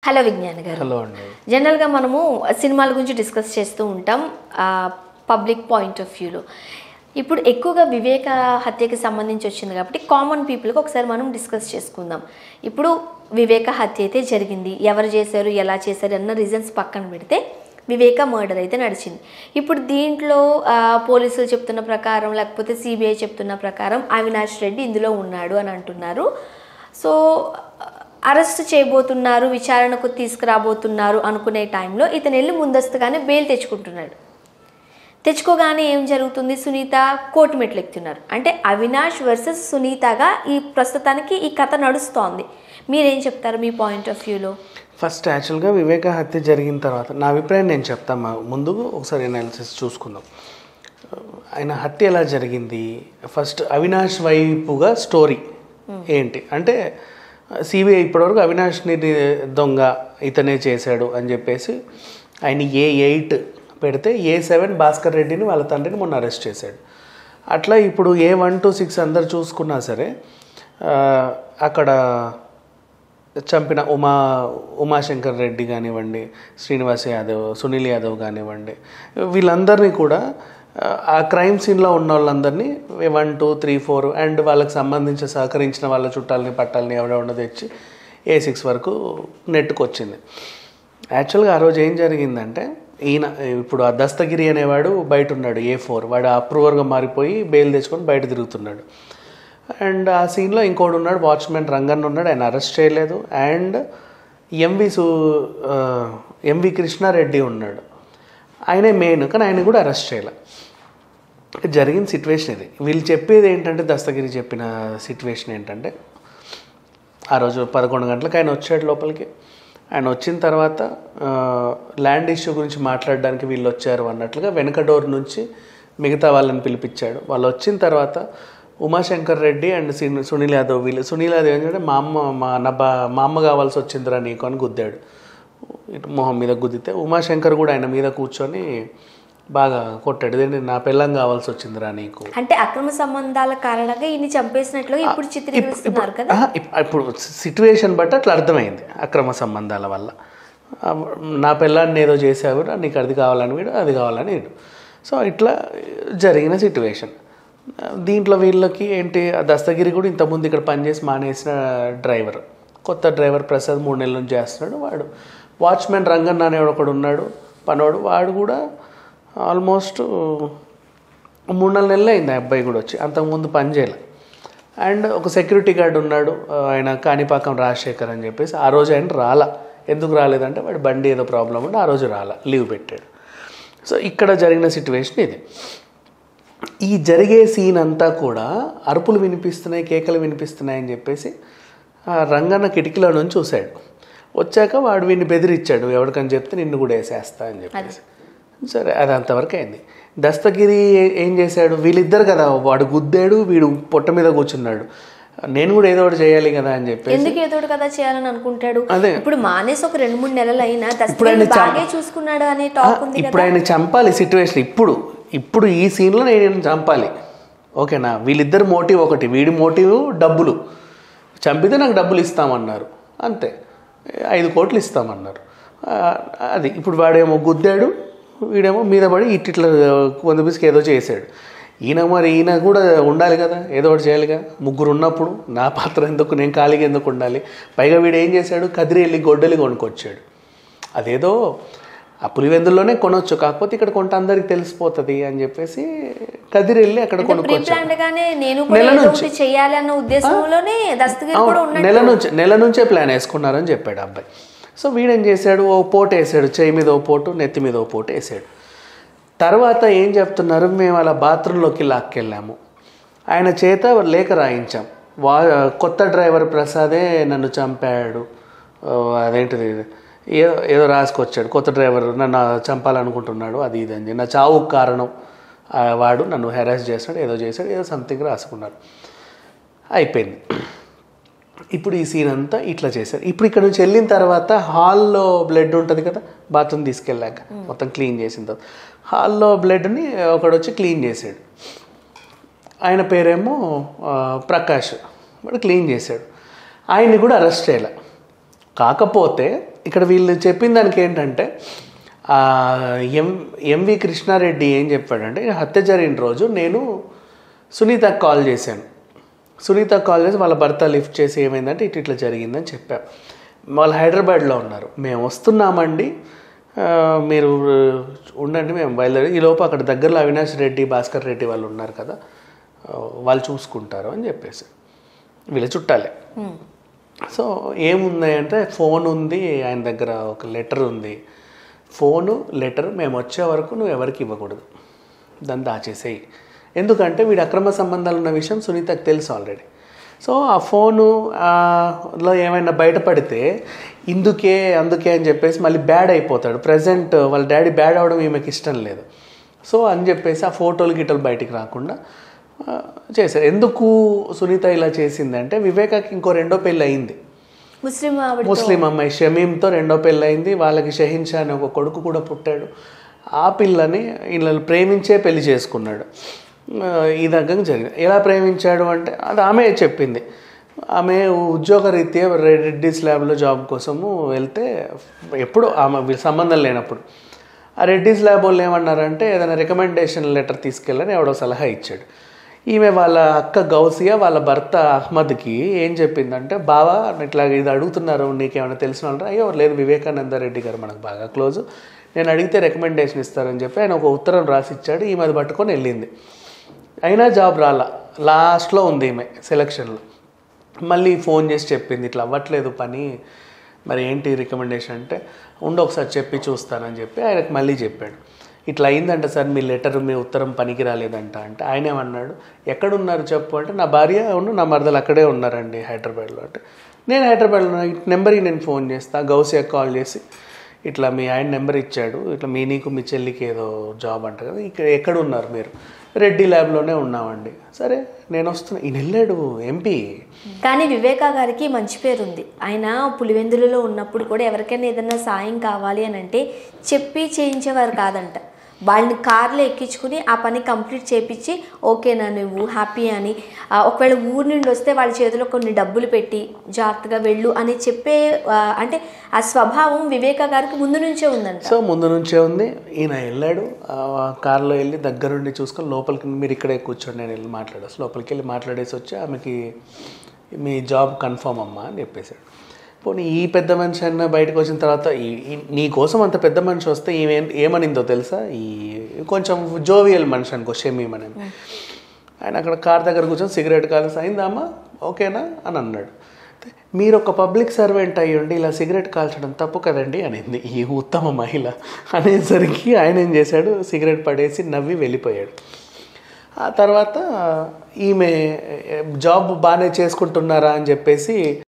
Hello Vignan గారు hello అండి జనరల్గా మనము సినిమాల గురించి డిస్కస్ చేస్తూ ఉంటాం పబ్లిక్ పాయింట్ ఆఫ్ వ్యూలో ఇప్పుడు ఎక్కువగా వివేక హత్యకి సంబంధించి వచ్చింది కాబట్టి కామన్ పీపుల్కి ఒకసారి మనం డిస్కస్ చేసుకుందాం ఇప్పుడు వివేక హత్య అయితే జరిగింది ఎవరు చేశారు ఎలా చేశారు అన్న రీజన్స్ పక్కన పెడితే వివేక మర్డర్ అయితే నడిచింది ఇప్పుడు దీంట్లో ఆ, పోలీసులు చెప్తున్న ప్రకారం లేకపోతే సిబిఐ చెప్తున్న ప్రకారం అవినాష్ రెడ్డి ఇందులో ఉన్నాడు అని అంటున్నారు సో అరెస్ట్ చేయబోతున్నారు విచారణకు తీసుకురాబోతున్నారు అనుకునే టైంలో ఇతను వెళ్ళి ముందస్తుగానే బెయిల్ తెచ్చుకుంటున్నాడు తెచ్చుకోగానే ఏం జరుగుతుంది సునీత కోర్టు మెట్లు ఎక్కుతున్నారు అంటే అవినాష్ వర్సెస్ సునీతగా ఈ ప్రస్తుతానికి ఈ కథ నడుస్తోంది మీరేం చెప్తారు మీ పాయింట్ ఆఫ్ వ్యూలో ఫస్ట్ యాక్చువల్గా వివేక హత్య జరిగిన తర్వాత నా అభిప్రాయం నేను చెప్తాను మా ముందు ఒకసారి అనాలిసిస్ చూసుకుందాం ఆయన హత్య ఎలా జరిగింది ఫస్ట్ అవినాష్ వైపుగా స్టోరీ ఏంటి అంటే సిబిఐ ఇప్పటివరకు అవినాష్ని దొంగ ఇతనే చేశాడు అని చెప్పేసి ఆయన ఏ ఎయిట్ పెడితే ఏ సెవెన్ భాస్కర్ రెడ్డిని వాళ్ళ తండ్రిని మొన్న అరెస్ట్ చేశాడు అట్లా ఇప్పుడు ఏ వన్ టు సిక్స్ అందరు చూసుకున్నా సరే ఆ, అక్కడ చంపిన ఉమా ఉమాశంకర్ రెడ్డి కానివ్వండి శ్రీనివాస్ యాదవ్ సునీల్ యాదవ్ కానివ్వండి వీళ్ళందరినీ కూడా ఆ, ఆ క్రైమ్ సీన్లో ఉన్న వాళ్ళందరినీ one two three four and వాళ్ళకి సంబంధించి సహకరించిన వాళ్ళ చుట్టాలని పట్టాలని ఎవడెవడో తెచ్చి ఏ సిక్స్ వరకు నెట్టుకొచ్చింది యాక్చువల్గా ఆ రోజు ఏం జరిగిందంటే ఈయన ఇప్పుడు ఆ దస్తగిరి అనేవాడు బయట ఉన్నాడు ఏ ఫోర్ వాడు అప్రూవర్గా మారిపోయి బెయిల్ తెచ్చుకొని బయట తిరుగుతున్నాడు అండ్ ఆ సీన్లో ఇంకోటి ఉన్నాడు వాచ్మెన్ రంగన్ ఉన్నాడు ఆయన అరెస్ట్ చేయలేదు అండ్ ఎంవి సు ఆ, ఎంవి కృష్ణారెడ్డి ఉన్నాడు ఆయనే మెయిన్ కానీ ఆయన కూడా అరెస్ట్ చేయలే జరిగిన సిచ్యువేషన్ ఇది వీళ్ళు చెప్పేది ఏంటంటే దస్తగిరి చెప్పిన సిచ్యువేషన్ ఏంటంటే ఆ రోజు పదకొండు గంటలకు ఆయన వచ్చాడు లోపలికి ఆయన వచ్చిన తర్వాత ఆ, ల్యాండ్ ఇష్యూ గురించి మాట్లాడడానికి వీళ్ళు వచ్చారు అన్నట్లుగా వెనక డోర్ నుంచి మిగతా వాళ్ళని పిలిపించాడు వాళ్ళు వచ్చిన తర్వాత ఉమాశంకర్ రెడ్డి అండ్ సిన్- సునీల్ యాదవ్ వీళ్ళు సునీల్ యాదవ్ ఏంటంటే మా అమ్మ మా నా బా మా అమ్మ కావాల్సి వచ్చిందిరా నీకు అని గుద్దాడు ఇటు మొహం మీద గుద్దితే ఉమాశంకర్ కూడా ఆయన మీద కూర్చొని బాగా కొట్టాడు ఇదేంటి నా పిల్లం కావాల్సి వచ్చిందిరా నీకు అంటే అక్రమ సంబంధాల కారణంగా ఇన్ని చంపేసినట్లుగా ఇప్పుడు చిత్రీకరిస్తున్నారు కదా ఆహా, ఇప్- ఇప్పుడు సిచ్యువేషన్ బట్టి అట్లా అర్థమైంది అక్రమ సంబంధాల వల్ల ఆ, నా పిల్లాన్ని ఏదో చేసావు రా, నీకు అది కావాలని వీడు అది కావాలని వీడు సో ఇట్లా జరిగిన సిచ్యువేషన్ దీంట్లో వీళ్ళకి ఏంటి ఆ దస్తగిరి కూడా ఇంతకుముందు ఇక్కడ పనిచేసి మానేసిన డ్రైవర్ కొత్త డ్రైవర్ ప్రసాద్ మూడు నెలల నుంచి చేస్తున్నాడు వాడు వాచ్మెన్ రంగన్న అనేవాడు ఒకడు ఉన్నాడు పనోడు వాడు కూడా ఆల్మోస్ట్ మూడు నాలుగు నెలలు అయింది ఆ అబ్బాయి కూడా వచ్చి అంతకుముందు పని చేయలే అండ్ ఒక సెక్యూరిటీ గార్డ్ ఉన్నాడు ఆ, ఆయన కాణిపాకం రాజశేఖర్ అని చెప్పేసి ఆ రోజు ఆయన రాలా ఎందుకు రాలేదంటే వాడి బండి ఏదో ప్రాబ్లం ఉండి ఆ రోజు రాలా లీవ్ పెట్టాడు సో ఇక్కడ జరిగిన సిచ్యువేషన్ ఇది ఈ జరిగే సీన్ అంతా కూడా అరుపులు వినిపిస్తున్నాయి కేకలు వినిపిస్తున్నాయి అని చెప్పేసి ఆ రంగన్న కిటికీలో నుంచి చూశాడు వచ్చాక వాడు వీడిని బెదిరించాడు ఎవరికని చెప్తే నిన్ను కూడా వేసేస్తా అని చెప్పేసి సరే అది అంతవరకు అయింది దస్తగిరి ఏ- ఏం చేశాడు వీళ్ళిద్దరు కదా వాడు గుద్దాడు వీడు పొట్ట మీద కూర్చున్నాడు నేను కూడా ఏదో ఒకటి చేయాలి కదా అని చెప్పేసి ఎందుకు ఏదో ఒకటి కదా చేయాలని అనుకుంటాడు అదే. ఇప్పుడు మానేసి ఒక రెండు మూడు నెలలు అయినా ఇప్పుడు ఆయన దస్తగిరి చం- బాగే చూసుకున్నాడు అనే టాక్ ఉంది ఇప్పుడు ఆయన చంపాలి సిచ్యువేషన్ ఇప్పుడు ఇప్పుడు ఈ సీన్లో నేను ఈయనని చంపాలి ఓకేనా వీళ్ళిద్దరు మోటివ్ ఒకటి వీడి మోటివ్ డబ్బులు చంపితే నాకు డబ్బులు ఇస్తామన్నారు అంతే ఐదు కోట్లు ఇస్తామన్నారు ఆ, అది ఇప్పుడు వాడేమో గుద్దాడు వీడేమో మీద పడి ఇట్టిట్లా వంద పిసికి ఏదో చేశాడు ఈయన మరి ఈయన కూడా ఉండాలి కదా ఏదో ఒకటి చేయాలిగా ముగ్గురు ఉన్నప్పుడు నా పాత్ర ఎందుకు నేను ఖాళీగా ఎందుకు ఉండాలి పైగా వీడు ఏం చేశాడు కదిరి వెళ్ళి గొడ్డలి కొనుక్కొచ్చాడు అదేదో ఆ పులివెందుల్లోనే కొనొచ్చు కాకపోతే ఇక్కడ కొంట అందరికి తెలిసిపోతుంది అని చెప్పేసి కదిరి వెళ్ళి అక్కడ ప్రీ కొనుక్కొచ్చాడు ప్లాన్డ్ గానే నేను కూడా నెల ఏదో నుంచి. ఒకటి చెయ్యాలి అన్న ఉద్దేశంలోనే దస్తగిరి కూడా అవును, ఉన్నాడు నెల నుంచి నెల నుంచే ప్లాన్ వేసుకున్నారని చెప్పాడు అబ్బాయి సో వీడేం చేశాడు ఓ పోటు వేసాడు చేయి మీద ఓ పోటు నెత్తి మీద ఓ పోటు వేసాడు తర్వాత ఏం చెప్తున్నారు మేము అలా బాత్రూంలోకి లాక్కెళ్ళాము ఆయన చేత లేఖ రాయించాం వా కొత్త డ్రైవర్ ప్రసాదే నన్ను చంపాడు ఓ, అదేంటిది ఏదో ఏదో రాసుకొచ్చాడు కొత్త డ్రైవర్ నన్ను చంపాలనుకుంటున్నాడు అది ఇది అని నా చావుకు కారణం ఆ, వాడు నన్ను హెరాస్ చేస్తాడు ఏదో చేశాడు ఏదో సంథింగ్ రాసుకున్నారు అయిపోయింది ఇప్పుడు ఈ సీన్ అంతా ఇట్లా చేశారు ఇప్పుడు ఇక్కడ నుంచి వెళ్ళిన తర్వాత హాల్లో బ్లడ్ ఉంటుంది కదా బాత్రూమ్ తీసుకెళ్ళాక మొత్తం క్లీన్ చేసిన తర్వాత హాల్లో బ్లడ్ని ఒకడు వచ్చి క్లీన్ చేశాడు ఆయన పేరేమో ఆ, ప్రకాష్ వాడు క్లీన్ చేశాడు ఆయన్ని కూడా అరెస్ట్ చేయాలి కాకపోతే ఇక్కడ వీళ్ళు చెప్పిన దానికి ఏంటంటే ఆ, ఎం ఎంవి కృష్ణారెడ్డి ఏం చెప్పాడంటే హత్య జరిగిన రోజు నేను సునీతకు కాల్ చేశాను సునీత కాల్ చేసి వాళ్ళ భర్త లిఫ్ట్ చేసి ఏమైందంటే ఇటు ఇట్లా జరిగిందని చెప్పాం వాళ్ళు హైదరాబాద్లో ఉన్నారు మేము వస్తున్నామండి ఆ, మీరు ఉండండి మేము బయలుదేరి ఈ లోపు అక్కడ దగ్గరలో అవినాష్ రెడ్డి భాస్కర్ రెడ్డి వాళ్ళు ఉన్నారు కదా ఆ, వాళ్ళు చూసుకుంటారు అని చెప్పేసి వీళ్ళ చుట్టాలే సో ఏముంది అంటే ఫోన్ ఉంది ఆయన దగ్గర ఒక లెటర్ ఉంది ఫోను లెటర్ మేము వచ్చే వరకు నువ్వు ఎవరికి ఇవ్వకూడదు దాన్ని దాచేసేయి ఎందుకంటే వీడి అక్రమ సంబంధాలు ఉన్న విషయం సునీతకు తెలుసు ఆల్రెడీ సో ఆ ఫోను ఆ, లో ఏమైనా బయటపడితే ఇందుకే అందుకే అని చెప్పేసి మళ్ళీ బ్యాడ్ అయిపోతాడు ప్రజెంట్ వాళ్ళ డాడీ బ్యాడ్ అవడం ఈమెకి ఇష్టం లేదు సో అని చెప్పేసి ఆ ఫోటోలు గిటోలు బయటికి రాకుండా ఆ, చేశారు ఎందుకు సునీత ఇలా చేసిందంటే వివేకాకి ఇంకో రెండో పెళ్ళి అయింది ముస్లిం ఆవిడ ముస్లిం అమ్మాయి షమీంతో రెండో పెళ్ళి అయింది వాళ్ళకి షహీన్ షా అనే ఒక కొడుకు కూడా పుట్టాడు ఆ పిల్లని వీళ్ళని ప్రేమించే పెళ్లి చేసుకున్నాడు ఆ, ఈ దగ్గర జరిగింది ఎలా ప్రేమించాడు అంటే అది ఆమె చెప్పింది ఆమె ఉద్యోగరీత్యా రెడ్డిస్ ల్యాబ్లో జాబ్ కోసము వెళ్తే ఎప్పుడు ఆమె వీళ్ళ సంబంధం లేనప్పుడు ఆ రెడ్డిస్ ల్యాబ్ వాళ్ళు ఏమన్నారంటే ఏదైనా రికమెండేషన్ లెటర్ తీసుకెళ్ళని ఎవడో సలహా ఇచ్చాడు ఈమె వాళ్ళ అక్క గౌసియా వాళ్ళ భర్త అహ్మద్కి ఏం చెప్పిందంటే బావా ఇట్లా ఇది అడుగుతున్నారు నీకేమైనా తెలిసిన వాళ్ళు అయ్యో లేదు వివేకానంద రెడ్డి గారు మనకు బాగా క్లోజ్ నేను అడిగితే రికమెండేషన్ ఇస్తారని చెప్పి ఆయన ఒక ఉత్తరం రాసి ఇచ్చాడు ఈమె అది పట్టుకొని వెళ్ళింది అయినా జాబ్ రాలా లాస్ట్లో ఉంది ఈమె సెలక్షన్లో మళ్ళీ ఫోన్ చేసి చెప్పింది ఇట్లా అవ్వట్లేదు పని మరి ఏంటి రికమెండేషన్ అంటే ఉండు ఒకసారి చెప్పి చూస్తానని చెప్పి ఆయనకు మళ్ళీ చెప్పాడు ఇట్లా అయిందంట సార్ మీ లెటర్ మీ ఉత్తరం పనికి రాలేదంట అంటే ఆయన ఏమన్నాడు ఎక్కడున్నారు చెప్పు అంటే నా భార్య ఉన్న నా మరదలు అక్కడే ఉన్నారండి హైదరాబాద్లో అంటే నేను హైదరాబాద్లో ఉన్నా. ఈ నెంబర్కి నేను ఫోన్ చేస్తా గౌసియా కాల్ చేసి ఇట్లా మీ ఆయన నెంబర్ ఇచ్చాడు ఇట్లా మీ నీకు మీ చెల్లికి ఏదో జాబ్ అంట కదా ఇక్కడ ఎక్కడ ఉన్నారు మీరు రెడ్డి ల్యాబ్లోనే ఉన్నామండి సరే నేను వస్తున్నా ఈయన వెళ్ళాడు ఎంపీ కానీ వివేకా గారికి మంచి పేరు ఉంది ఆయన పులివెందులలో ఉన్నప్పుడు కూడా ఎవరికైనా ఏదైనా సాయం కావాలి అని అంటే చెప్పి చేయించేవారు కాదంట వాళ్ళని కార్లో ఎక్కించుకుని ఆ పని కంప్లీట్ చేపించి ఓకేనా నువ్వు హ్యాపీ అని ఆ, ఒకవేళ ఊరి నుండి వస్తే వాళ్ళ చేతిలో కొన్ని డబ్బులు పెట్టి జాగ్రత్తగా వెళ్ళు అని చెప్పే ఆ, అంటే ఆ స్వభావం వివేకా గారికి ముందు నుంచే ఉందంట సో ముందు నుంచే ఉంది ఈయన వెళ్ళాడు ఆ కార్లో వెళ్ళి దగ్గరుండి చూసుకొని లోపలికి మీరు ఇక్కడే కూర్చోండి నేను వెళ్ళి మాట్లాడేసి లోపలికి వెళ్ళి మాట్లాడేసి వచ్చి ఆమెకి మీ జాబ్ కన్ఫర్మ్ అమ్మా అని చెప్పేశాడు పోనీ ఈ పెద్ద మనిషి అన్న బయటకు వచ్చిన తర్వాత ఈ- ఈ- నీ కోసం అంత పెద్ద మనిషి వస్తే ఈమె ఏమనిందో తెలుసా ఈ కొంచెం జోవియల్ మనిషి అనుకో షమీమని ఆయన అక్కడ కార్ దగ్గర కూర్చొని సిగరెట్ కాల్సి అయిందమ్మా ఓకేనా అని అన్నాడు మీరు ఒక పబ్లిక్ సర్వెంట్ అయ్యండి ఇలా సిగరెట్ కాల్చడం తప్పు కదండి అనింది ఈ ఉత్తమ మహిళ అనేసరికి ఆయన ఏం చేశాడు సిగరెట్ పడేసి నవ్వి వెళ్ళిపోయాడు ఆ తర్వాత ఈమె జాబ్ బాగానే చేసుకుంటున్నారా అని చెప్పేసి